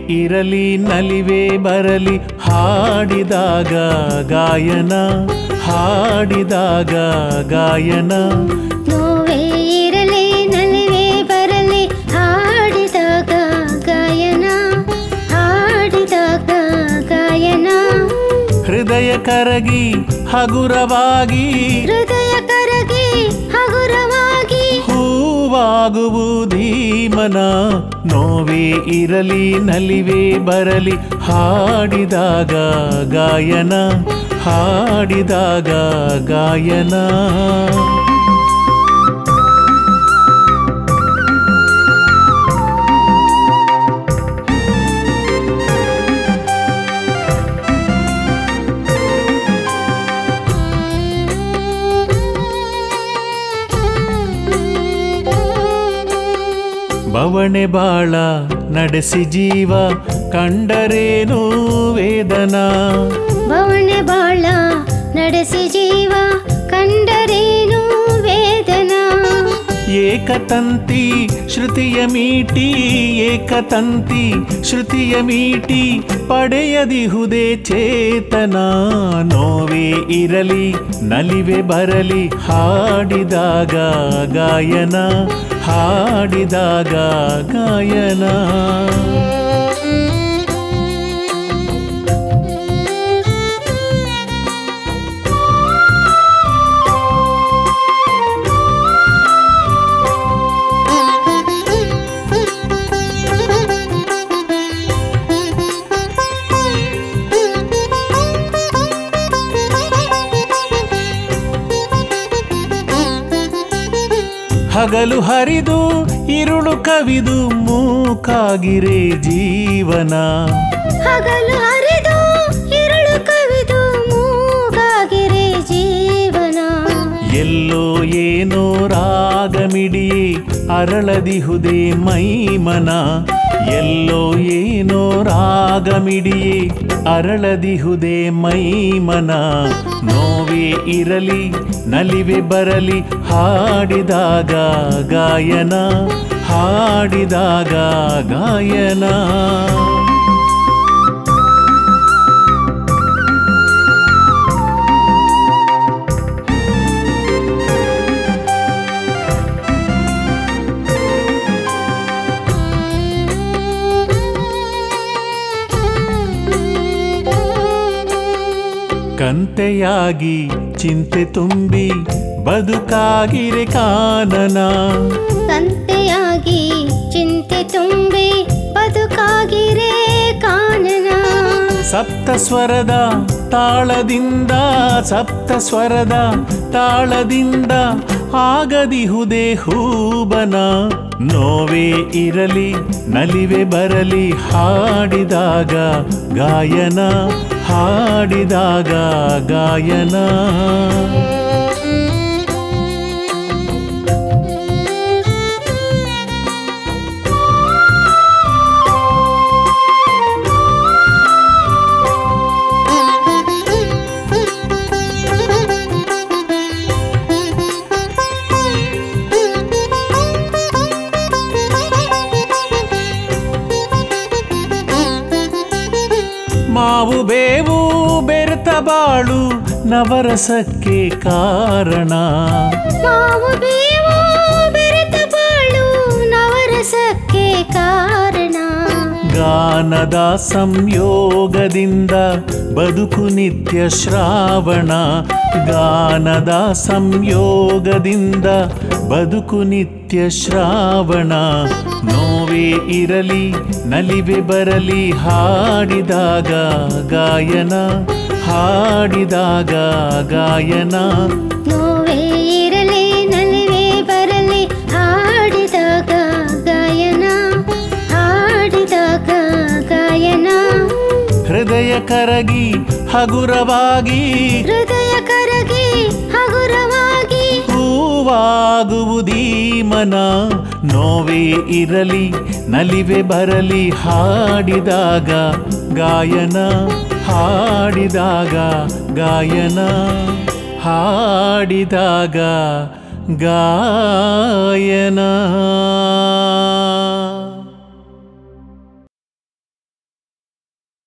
ಇರಲಿ ನಲಿವೆ ಬರಲಿ ಹಾಡಿದಾಗ ಗಾಯನ ಹಾಡಿದಾಗ ಗಾಯನ ನೋವೇ ಇರಲಿ ನಲಿವೆ ಬರಲಿ ಹಾಡಿದಾಗ ಗಾಯನ ಹಾಡಿದಾಗ ಗಾಯನ ಹೃದಯ ಕರಗಿ ಹಗುರವಾಗಿ ಹೃದಯ ಕರಗಿ ಹಗುರವಾಗಿ ಹೂವಾಗುವುದೀ ಮನ ನೋವೇ ಇರಲಿ ನಲಿವೆ ಬರಲಿ ಹಾಡಿದಾಗ ಗಾಯನ ಹಾಡಿದಾಗ ಗಾಯನ ಬವಣೆ ಬಾಳ ನಡೆಸಿ ಜೀವ ಕಂಡರೇನು ವೇದನ ಭವಣೆ ಬಾಳ ನಡೆಸಿ ಜೀವ ಕಂಡರೇನು ವೇದನ ಏಕತಂತಿ ಶ್ರುತಿಯ ಮೀಟಿ ಏಕತಂತಿ ಶ್ರುತಿಯ ಮೀಟಿ ಪಡೆಯದಿಹುದೇ ಚೇತನ ನೋವೇ ಇರಲಿ ನಲಿವೆ ಬರಲಿ ಹಾಡಿದಾಗ ಗಾಯನ ಹಾಡಿದಾಗ ಗಾಯನ ಹಗಲು ಹರಿದು ಇರುಳು ಕವಿದು ಮೂಕಾಗಿರೆ ಜೀವನ ಹಗಲು ಹರಿದು ಇರುಳು ಕವಿದು ಮೂಗಾಗಿರೆ ಜೀವನ ಎಲ್ಲೋ ಏನೋ ರಾಗಮಿಡಿಯೇ ಅರಳದಿಹುದೇ ಮೈಮನ ಎಲ್ಲೋ ಏನೋ ರಾಗಮಿಡಿಯೇ ಅರಳದಿಹುದೇ ಮೈಮನ ನೋವೇ ಇರಲಿ ನಲಿವೆ ಬರಲಿ ಹಾಡಿದಾಗ ಗಾಯನ ಹಾಡಿದಾಗ ಗಾಯನ ಕಂತೆಯಾಗಿ ಚಿಂತೆ ತುಂಬಿ ಬದುಕಾಗಿರೆ ಕಾನನ ಸಂತೆಯಾಗಿ ಚಿಂತೆ ತುಂಬಿ ಬದುಕಾಗಿರೆ ಕಾನನ ಸಪ್ತ ಸ್ವರದ ತಾಳದಿಂದ ಸಪ್ತ ಸ್ವರದ ತಾಳದಿಂದ ಆಗದಿಹುದೇ ಹೂಬನ ನೋವೇ ಇರಲಿ ನಲಿವೆ ಬರಲಿ ಹಾಡಿದಾಗ ಗಾಯನ ಹಾಡಿದಾಗ ಗಾಯನ ಮಾವು ಬೇವು ಬೆರೆತ ಬಾಳು ನವರಸಕ್ಕೆ ಕಾರಣ ಮಾವು ಬೇವು ಬೆರೆತ ಬಾಳು ನವರಸಕ್ಕೆ ಕಾರಣ ಗಾನದ ಸಂಯೋಗದಿಂದ ಬದುಕು ನಿತ್ಯ ಶ್ರಾವಣ ಗಾನದ ಸಂಯೋಗದಿಂದ ಬದುಕು ನಿತ್ಯ ಶ್ರಾವಣ ನೋವೇ ಇರಲಿ ನಲಿವೆ ಬರಲಿ ಹಾಡಿದಾಗ ಗಾಯನ ಹಾಡಿದಾಗ ಗಾಯನ ನೋವೇ ಇರಲಿ ನಲಿವೆ ಬರಲಿ ಹಾಡಿದಾಗ ಗಾಯನ ಹಾಡಿದಾಗ ಗಾಯನ ಹೃದಯ ಕರಗಿ ಹಗುರವಾಗಿ ಹೃದಯ ಕರಗಿ ಹಗುರವಾಗಿ ಹೂವಾಗುವುದೀ ಮನ ನೋವೇ ಇರಲಿ ನಲಿವೆ ಬರಲಿ ಹಾಡಿದಾಗ ಗಾಯನ ಹಾಡಿದಾಗ ಗಾಯನ ಹಾಡಿದಾಗ ಗಾಯನ